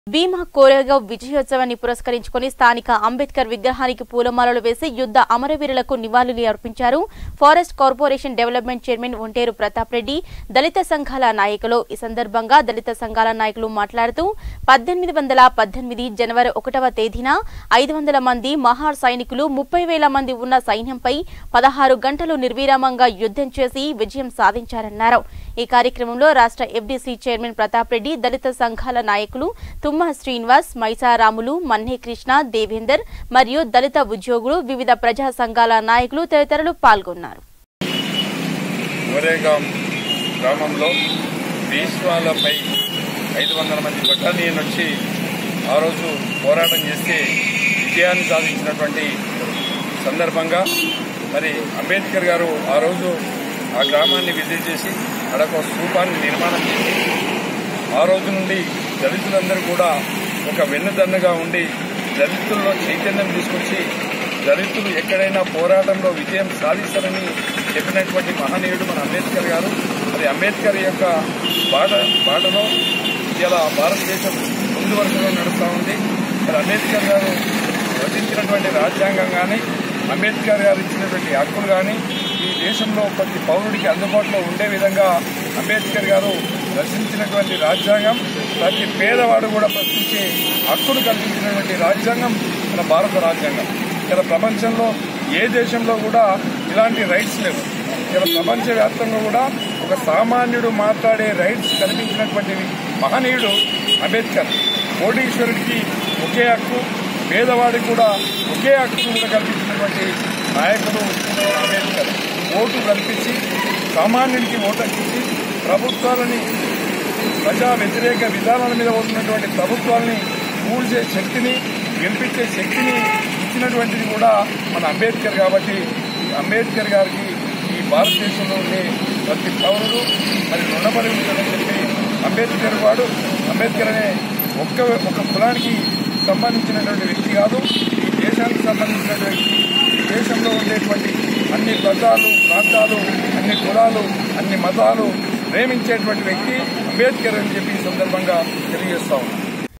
భీమా కోరేగావ్ విజయోత్సవాన్ని పురస్కరించుకుని స్థానిక అంబేద్కర్ విగ్రహానికి పూలమాలలు వేసి యుద్ధ అమరవీరులకు నివాళులు అర్పించారు forest corporation development chairman Onteru Pratap Reddy దళిత సంఘాల నాయకులు ఈ సందర్భంగా దళిత సంఘాల నాయకులు మాట్లాడుతూ పద్దెనిమిది వందల పద్దెనిమిది జనవరి ఒకటవ తేదీన ఐదు వందల మంది మహార్ సైనికులు ముప్పై వేల మంది ఉన్న సైన్యంపై పదహారు గంటలు నిర్విరామంగా యుద్ధం చేసి విజయం సాధించారన్నారు ఈ కార్యక్రమంలో రాష్ట్ర ఎఫ్డీసీ చైర్మన్ ప్రతాప్ రెడ్డి దళిత సంఘాల నాయకులు తుమ్మ శ్రీనివాస్ మైసారాములు మన్నే కృష్ణ దేవేందర్ మరియు దళిత ఉద్యోగులు వివిధ ప్రజా సంఘాల నాయకులు తదితరులు పాల్గొన్నారు ఒరేగాం గ్రామంలో పేష్వాలపై ఐదు వందల మంది బటాలియన్ వచ్చి ఆ రోజు పోరాటం చేస్తే విజయాన్ని సాధించినటువంటి సందర్భంగా మరి అంబేద్కర్ గారు ఆ రోజు ఆ గ్రామాన్ని విజిట్ చేసి అడొక స్థూపాన్ని నిర్మాణం చేసి ఆ రోజు నుండి దళితులందరూ కూడా ఒక వెన్నుదన్నుగా ఉండి దళితుల్లో చైతన్యం తీసుకొచ్చి దళితులు ఎక్కడైనా పోరాటంలో విజయం సాధిస్తారని చెప్పినటువంటి మహనీయుడు మన అంబేద్కర్ గారు అది అంబేద్కర్ యొక్క బాట బాటలో ఇలా భారతదేశం ముందు వరుసలో నడుస్తూ ఉంది మరి అంబేద్కర్ గారు రచించినటువంటి రాజ్యాంగం కానీ అంబేద్కర్ గారు ఇచ్చినటువంటి హక్కులు కానీ ఈ దేశంలో ప్రతి పౌరుడికి అందుబాటులో ఉండే విధంగా అంబేద్కర్ గారు రచించినటువంటి రాజ్యాంగం ప్రతి పేదవాడు కూడా ప్రశ్నించే హక్కును కల్పించినటువంటి రాజ్యాంగం మన భారత రాజ్యాంగం ఇలా ప్రపంచంలో ఏ దేశంలో కూడా ఇలాంటి రైట్స్ లేవు ఇలా ప్రపంచవ్యాప్తంగా కూడా ఒక సామాన్యుడు మాట్లాడే రైట్స్ కల్పించినటువంటి మహనీయుడు అంబేద్కర్ కోటీశ్వరుడికి ఒకే హక్కు పేదవాడికి కూడా ఒకే హక్కు కూడా కల్పించినటువంటి నాయకుడు అంబేద్కర్ ఓటు కల్పించి సామాన్యుడికి ఓటు హక్కించి ప్రభుత్వాలని ప్రజా వ్యతిరేక విధానాల మీద ఉన్నటువంటి ప్రభుత్వాల్ని కూల్చే శక్తిని గెలిపించే శక్తిని ఇచ్చినటువంటిది కూడా మన అంబేద్కర్ కాబట్టి ఈ అంబేద్కర్ గారికి ఈ భారతదేశంలో ఉండే ప్రతి పౌరుడు మరి రుణపడి ఉంటుందని చెప్పి అంబేద్కర్ వాడు అంబేద్కర్ అనే ఒక్క ఒక కులానికి సంబంధించినటువంటి వ్యక్తి కాదు ఈ దేశానికి సంబంధించినటువంటి ఈ దేశంలో ఉండేటువంటి అన్ని ప్రజలు ప్రాంతాలు అన్ని కులాలు అన్ని మతాలు ప్రేమించేటువంటి వ్యక్తి అంబేద్కర్ అని చెప్పి ఈ సందర్భంగా తెలియజేస్తా ఉన్నాం